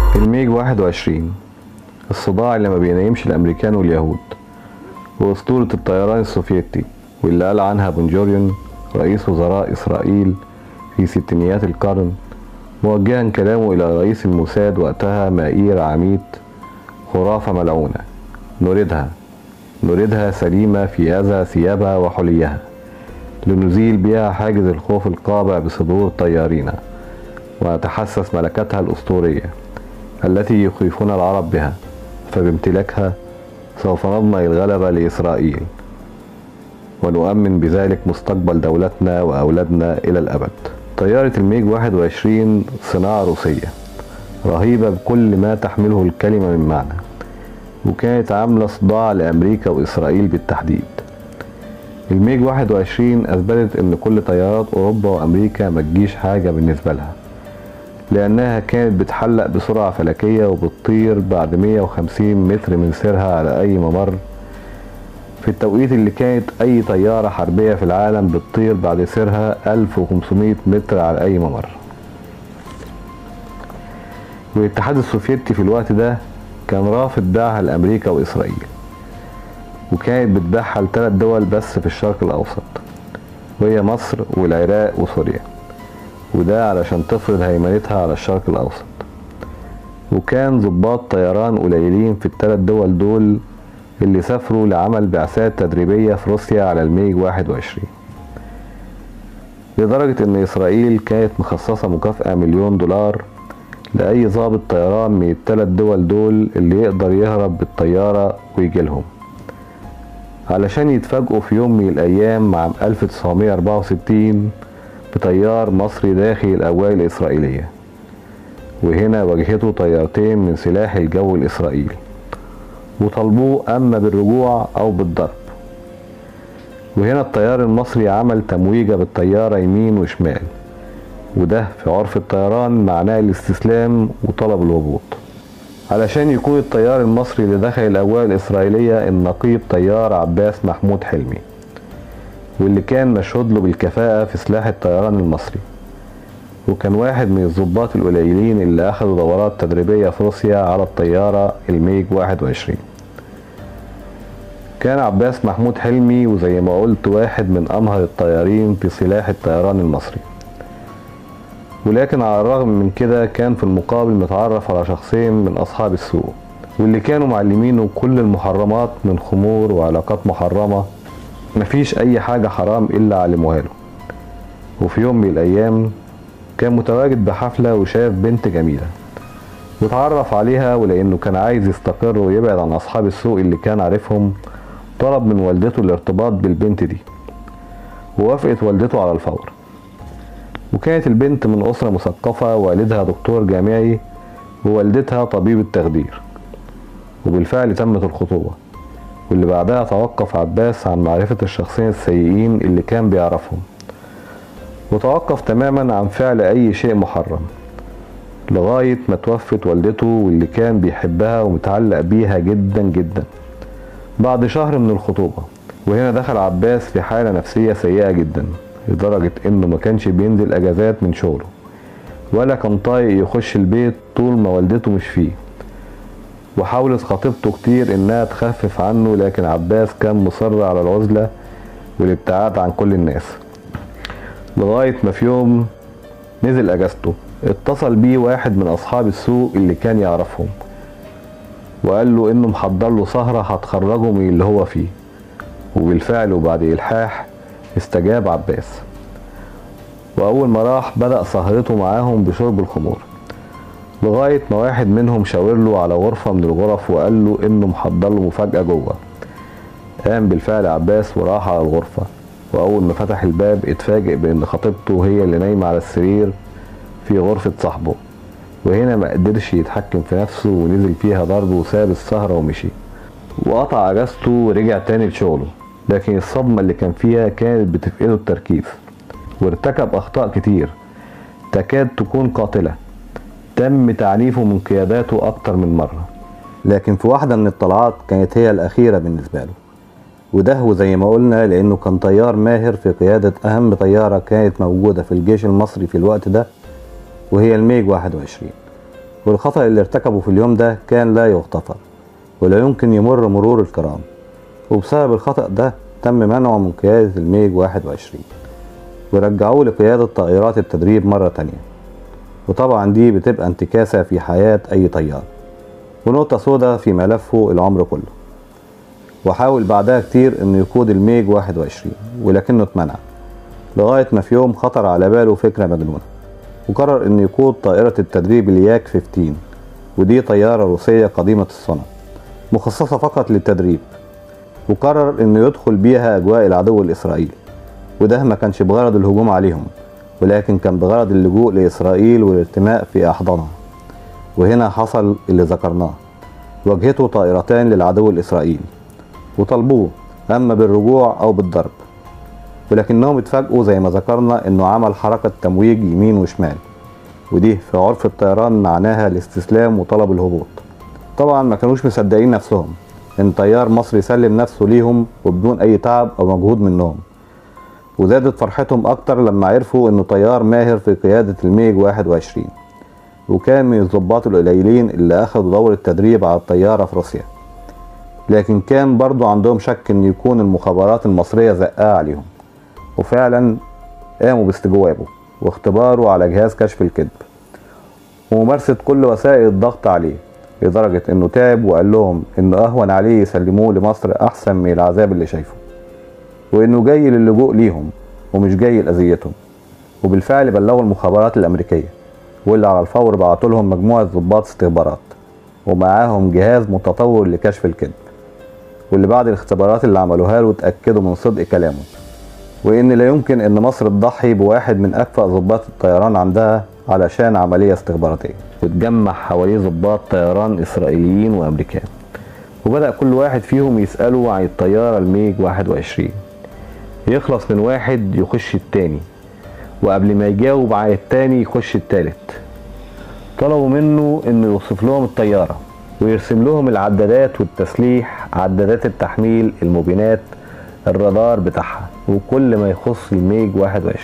الميج 21 الصداع اللي ما بينامش الامريكان واليهود واسطورة الطيران السوفيتي واللي قال عنها بنجوريون رئيس وزراء اسرائيل في ستينيات القرن موجها كلامه الى رئيس الموساد وقتها مائير عميد خرافة ملعونة نريدها نريدها سليمة في هذا ثيابها وحليها لنزيل بها حاجز الخوف القابع بصدور طيارينا ونتحسس ملكتها الأسطورية التي يخيفون العرب بها فبامتلاكها سوف نضمن الغلبة لإسرائيل ونؤمن بذلك مستقبل دولتنا وأولادنا إلى الأبد طيارة الميج 21 صناعة روسية رهيبة بكل ما تحمله الكلمة من معنى وكانت عاملة صداع لأمريكا وإسرائيل بالتحديد الميج 21 أثبتت إن كل طيارات أوروبا وأمريكا ما تجيش حاجة بالنسبة لها لأنها كانت بتحلق بسرعة فلكية وبتطير بعد 150 متر من سيرها على أي ممر في التوقيت اللي كانت أي طيارة حربية في العالم بتطير بعد سيرها 1500 متر على أي ممر والاتحاد السوفيتي في الوقت ده كان رافض بيعها لأمريكا وإسرائيل وكانت بتبيعها لثلاث دول بس في الشرق الأوسط وهي مصر والعراق وسوريا وده علشان تفرض هيمنتها على الشرق الأوسط وكان ضباط طيران قليلين في الثلاث دول دول اللي سافروا لعمل بعثات تدريبية في روسيا على الميج 21 لدرجة ان اسرائيل كانت مخصصة مكافأة مليون دولار لأي ضابط طيران من الثلاث دول دول اللي يقدر يهرب بالطيارة ويجيلهم علشان يتفاجئوا في يوم من الأيام عام 1964 بطيار مصري داخل الأجواء الإسرائيلية وهنا واجهته طيارتين من سلاح الجو الإسرائيلي وطلبوه أما بالرجوع أو بالضرب وهنا الطيار المصري عمل تمويجة بالطيارة يمين وشمال وده في عرف الطيران معناه الاستسلام وطلب الهبوط علشان يكون الطيار المصري اللي دخل الأجواء الإسرائيلية النقيب طيار عباس محمود حلمي واللي كان مشهود له بالكفاءة في سلاح الطيران المصري وكان واحد من الضباط القليلين اللي أخدوا دورات تدريبية في روسيا على الطيارة الميج 21 كان عباس محمود حلمي وزي ما قلت واحد من أمهر الطيارين في سلاح الطيران المصري ولكن على الرغم من كده كان في المقابل متعرف على شخصين من أصحاب السوق واللي كانوا معلمينه كل المحرمات من خمور وعلاقات محرمة مفيش أي حاجة حرام إلا علموها له وفي يوم من الأيام كان متواجد بحفلة وشاف بنت جميلة واتعرف عليها ولأنه كان عايز يستقر ويبعد عن أصحاب السوق اللي كان عارفهم طلب من والدته الارتباط بالبنت دي ووافقت والدته على الفور وكانت البنت من أسرة مثقفة والدها دكتور جامعي ووالدتها طبيب التخدير وبالفعل تمت الخطوبة واللي بعدها توقف عباس عن معرفة الشخصين السيئين اللي كان بيعرفهم وتوقف تماما عن فعل أي شيء محرم لغاية ما توفت والدته واللي كان بيحبها ومتعلق بيها جدا جدا بعد شهر من الخطوبة وهنا دخل عباس في حالة نفسية سيئة جدا لدرجة انه ما كانش بينزل اجازات من شغله ولا كان طايق يخش البيت طول ما والدته مش فيه وحاولت خطيبته كتير انها تخفف عنه لكن عباس كان مصر على العزلة والابتعاد عن كل الناس لغاية ما في يوم نزل اجازته اتصل بيه واحد من اصحاب السوق اللي كان يعرفهم وقال له انه محضر له سهرة هتخرجه من اللي هو فيه وبالفعل وبعد الحاح استجاب عباس وأول ما راح بدأ سهرته معاهم بشرب الخمور لغاية ما واحد منهم شاور له على غرفة من الغرف وقال له إنه محضر له مفاجأة جوه قام بالفعل عباس وراح على الغرفة وأول ما فتح الباب اتفاجئ بإن خطيبته هي اللي نايمة على السرير في غرفة صاحبه وهنا ما قدرش يتحكم في نفسه ونزل فيها ضرب وساب السهرة ومشي وقطع اجازته ورجع تاني لشغله لكن الصدمة اللي كان فيها كانت بتفقده التركيز وارتكب أخطاء كتير تكاد تكون قاتلة تم تعنيفه من قياداته أكتر من مرة لكن في واحدة من الطلعات كانت هي الأخيرة بالنسبة له وده وزي ما قلنا لأنه كان طيار ماهر في قيادة أهم طيارة كانت موجودة في الجيش المصري في الوقت ده وهي الميج 21 والخطأ اللي ارتكبه في اليوم ده كان لا يغتفر ولا يمكن يمر مرور الكرام وبسبب الخطأ ده تم منعه من قيادة الميج 21 ورجعوه لقيادة طائرات التدريب مرة تانية وطبعا دي بتبقى انتكاسة في حياة أي طيار ونقطة سوداء في ملفه العمر كله وحاول بعدها كتير انه يقود الميج 21 ولكنه اتمنع لغاية ما في يوم خطر على باله فكرة مجنونة وقرر انه يقود طائرة التدريب الياك 15 ودي طيارة روسية قديمة الصنع مخصصة فقط للتدريب وقرر انه يدخل بيها اجواء العدو الاسرائيلي وده ما كانش بغرض الهجوم عليهم ولكن كان بغرض اللجوء لاسرائيل والارتماء في احضانها وهنا حصل اللي ذكرناه واجهته طائرتان للعدو الاسرائيلي وطلبوه اما بالرجوع او بالضرب ولكنهم اتفاجئوا زي ما ذكرنا انه عمل حركة تمويج يمين وشمال ودي في عرف الطيران معناها الاستسلام وطلب الهبوط طبعا ما كانوش مصدقين نفسهم ان طيار مصري سلم نفسه ليهم وبدون اي تعب او مجهود منهم وزادت فرحتهم اكتر لما عرفوا انه طيار ماهر في قيادة الميج 21 وكان من الضباط القليلين اللي اخدوا دور التدريب على الطيارة في روسيا لكن كان برضو عندهم شك ان يكون المخابرات المصرية زقاه عليهم وفعلا قاموا باستجوابه واختباره على جهاز كشف الكذب وممارسة كل وسائل الضغط عليه لدرجة انه تعب وقال لهم انه اهون عليه يسلموه لمصر احسن من العذاب اللي شايفه وانه جاي للجوء ليهم ومش جاي لاذيتهم وبالفعل بلغوا المخابرات الامريكيه واللي على الفور بعتوا لهم مجموعه ضباط استخبارات ومعاهم جهاز متطور لكشف الكذب واللي بعد الاختبارات اللي عملوها له اتاكدوا من صدق كلامه وان لا يمكن ان مصر تضحي بواحد من اكفأ ضباط الطيران عندها علشان عمليه استخباراتيه وتجمع حواليه ضباط طيران اسرائيليين وامريكان وبدأ كل واحد فيهم يسأله عن الطيارة الميج 21 يخلص من واحد يخش التاني وقبل ما يجاوب على التاني يخش التالت طلبوا منه انه يوصف لهم الطيارة ويرسم لهم العدادات والتسليح عدادات التحميل المبينات الرادار بتاعها وكل ما يخص الميج 21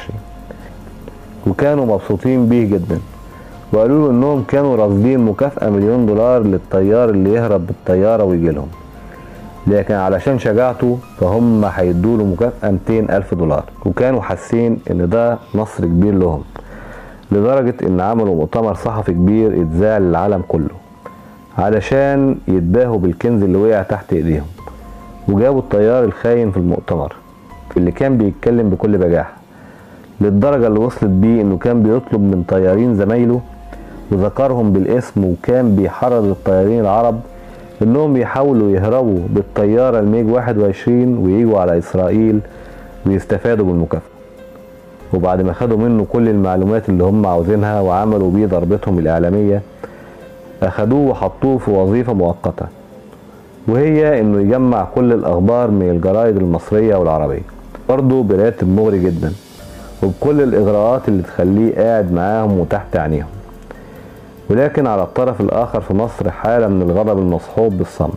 وكانوا مبسوطين بيه جدا وقالوا له انهم كانوا راصدين مكافأة مليون دولار للطيار اللي يهرب بالطيارة ويجي لهم لكن علشان شجاعته فهم هيدوا له مكافأة 200 ألف دولار وكانوا حاسين إن ده نصر كبير لهم لدرجة إن عملوا مؤتمر صحفي كبير اتذاع للعالم كله علشان يتباهوا بالكنز اللي وقع تحت إيديهم وجابوا الطيار الخاين في المؤتمر اللي كان بيتكلم بكل بجاحة للدرجة اللي وصلت بيه إنه كان بيطلب من طيارين زمايله وذكرهم بالاسم وكان بيحرض الطيارين العرب انهم يحاولوا يهربوا بالطياره الميج 21 ويجوا على اسرائيل ويستفادوا بالمكافاه وبعد ما خدوا منه كل المعلومات اللي هم عاوزينها وعملوا بيه ضربتهم الاعلاميه اخدوه وحطوه في وظيفه مؤقته وهي انه يجمع كل الاخبار من الجرايد المصريه والعربيه برضه براتب مغري جدا وبكل الاغراءات اللي تخليه قاعد معاهم وتحت عينيهم ولكن على الطرف الآخر في مصر حالة من الغضب المصحوب بالصمت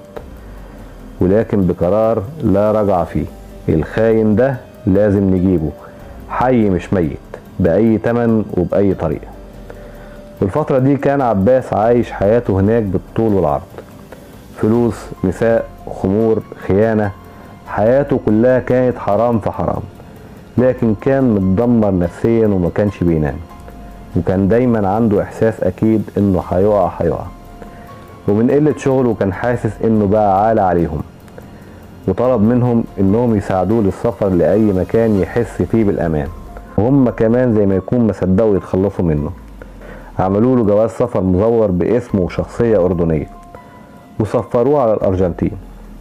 ولكن بقرار لا رجع فيه الخاين ده لازم نجيبه حي مش ميت بأي تمن وبأي طريقة والفترة دي كان عباس عايش حياته هناك بالطول والعرض فلوس نساء خمور خيانة حياته كلها كانت حرام في حرام لكن كان متدمر نفسيا وما كانش بينام وكان دايما عنده احساس اكيد انه هيقع هيقع ومن قلة شغله كان حاسس انه بقى عالة عليهم وطلب منهم انهم يساعدوه للسفر لاي مكان يحس فيه بالامان وهم كمان زي ما يكون ما صدقوا يتخلصوا منه عملوا له جواز سفر مزور باسمه وشخصية أردنية وسفروه على الأرجنتين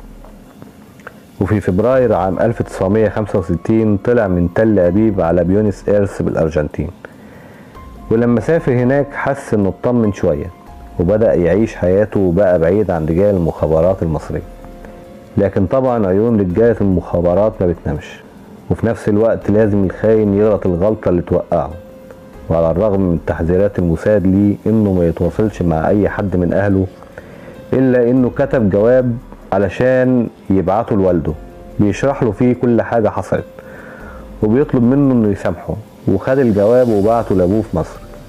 وفي فبراير عام 1965 طلع من تل أبيب على بيونس إيرس بالأرجنتين ولما سافر هناك حس انه اطمن شوية وبدأ يعيش حياته وبقى بعيد عن رجال المخابرات المصرية لكن طبعا عيون رجالة المخابرات ما بتنامش وفي نفس الوقت لازم الخاين يغلط الغلطة اللي توقعه وعلى الرغم من تحذيرات الموساد ليه انه ما يتواصلش مع اي حد من اهله الا انه كتب جواب علشان يبعته لوالده بيشرح له فيه كل حاجة حصلت وبيطلب منه انه يسامحه وخد الجواب وبعته لابوه في مصر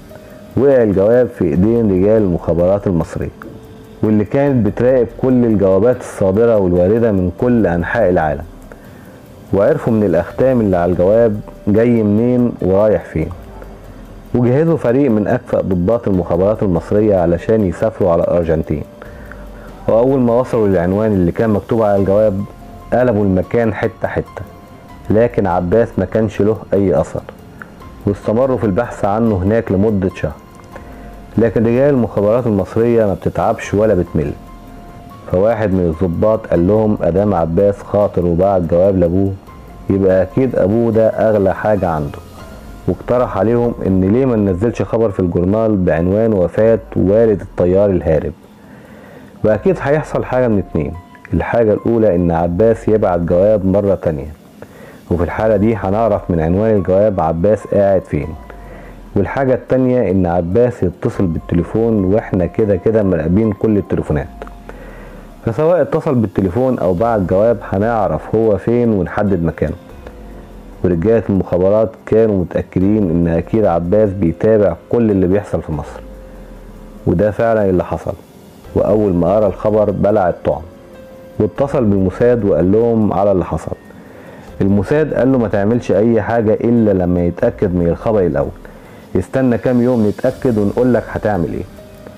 وقع الجواب في ايدين رجال المخابرات المصرية واللي كانت بتراقب كل الجوابات الصادرة والواردة من كل أنحاء العالم وعرفوا من الأختام اللي على الجواب جاي منين ورايح فين وجهزوا فريق من أكفأ ضباط المخابرات المصرية علشان يسافروا على الأرجنتين وأول ما وصلوا للعنوان اللي كان مكتوب على الجواب قلبوا المكان حتة حتة لكن عباس ما كانش له أي أثر واستمروا في البحث عنه هناك لمدة شهر لكن رجال المخابرات المصرية ما بتتعبش ولا بتمل فواحد من الضباط قال لهم أدام عباس خاطر وبعت جواب لأبوه يبقى أكيد أبوه ده أغلى حاجة عنده واقترح عليهم إن ليه ما ننزلش خبر في الجورنال بعنوان وفاة والد الطيار الهارب وأكيد هيحصل حاجة من اتنين الحاجة الأولى إن عباس يبعت جواب مرة تانية وفي الحالة دي هنعرف من عنوان الجواب عباس قاعد فين والحاجة التانية إن عباس يتصل بالتليفون وإحنا كده كده مراقبين كل التليفونات فسواء اتصل بالتليفون أو بعت جواب هنعرف هو فين ونحدد مكانه ورجالة المخابرات كانوا متأكدين إن أكيد عباس بيتابع كل اللي بيحصل في مصر وده فعلا اللي حصل وأول ما قرا الخبر بلع الطعم واتصل بالموساد وقال لهم على اللي حصل الموساد قال له ما تعملش أي حاجة إلا لما يتأكد من الخبر الأول استنى كام يوم نتأكد ونقول لك هتعمل ايه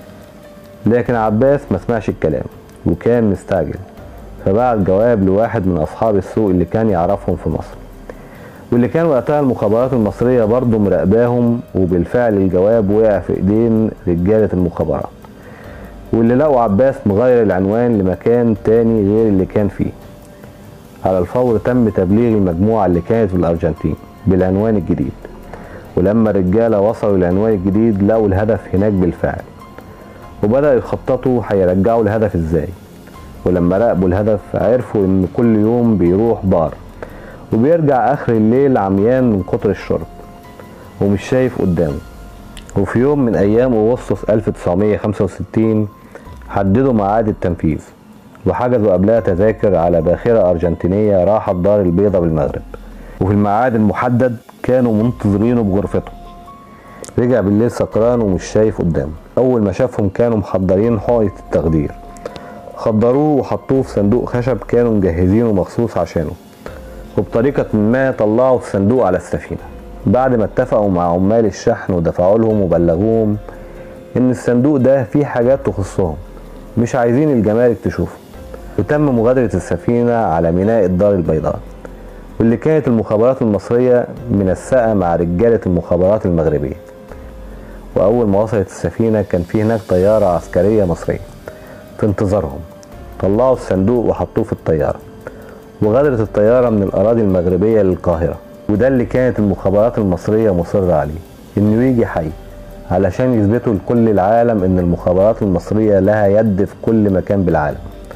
لكن عباس ما سمعش الكلام وكان مستعجل فبعت جواب لواحد من أصحاب السوق اللي كان يعرفهم في مصر واللي كان وقتها المخابرات المصرية برضه مراقباهم وبالفعل الجواب وقع في ايدين رجالة المخابرات واللي لقوا عباس مغير العنوان لمكان تاني غير اللي كان فيه على الفور تم تبليغ المجموعة اللي كانت في الأرجنتين بالعنوان الجديد ولما الرجالة وصلوا للعنوان الجديد لقوا الهدف هناك بالفعل وبدأوا يخططوا هيرجعوا الهدف ازاي ولما راقبوا الهدف عرفوا ان كل يوم بيروح بار وبيرجع اخر الليل عميان من كتر الشرب ومش شايف قدامه وفي يوم من ايام اغسطس 1965 حددوا ميعاد التنفيذ وحجزوا قبلها تذاكر على باخرة أرجنتينية راحت دار البيضة بالمغرب وفي الميعاد المحدد كانوا منتظرينه بغرفته رجع بالليل سكران ومش شايف قدامه أول ما شافهم كانوا محضرين حائط التخدير خدروه وحطوه في صندوق خشب كانوا مجهزينه مخصوص عشانه وبطريقة ما طلعوا الصندوق على السفينة بعد ما اتفقوا مع عمال الشحن ودفعوا لهم وبلغوهم إن الصندوق ده فيه حاجات تخصهم مش عايزين الجمارك تشوفه وتم مغادرة السفينة على ميناء الدار البيضاء واللي كانت المخابرات المصرية منسقة مع رجالة المخابرات المغربية وأول ما وصلت السفينة كان في هناك طيارة عسكرية مصرية في انتظارهم طلعوا الصندوق وحطوه في الطيارة وغادرت الطيارة من الأراضي المغربية للقاهرة وده اللي كانت المخابرات المصرية مصرة عليه إنه يجي حي علشان يثبتوا لكل العالم إن المخابرات المصرية لها يد في كل مكان بالعالم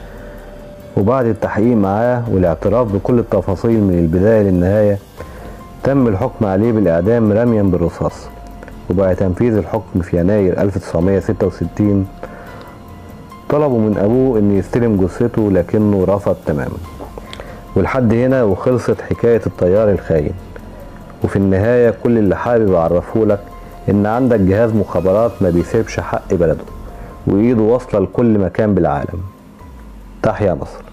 وبعد التحقيق معاه والاعتراف بكل التفاصيل من البداية للنهاية تم الحكم عليه بالإعدام رميا بالرصاص وبعد تنفيذ الحكم في يناير 1966 طلبوا من أبوه إن يستلم جثته لكنه رفض تماما ولحد هنا وخلصت حكاية الطيار الخاين وفي النهاية كل اللي حابب أعرفه لك إن عندك جهاز مخابرات ما بيسيبش حق بلده وإيده واصلة لكل مكان بالعالم تحيا مصر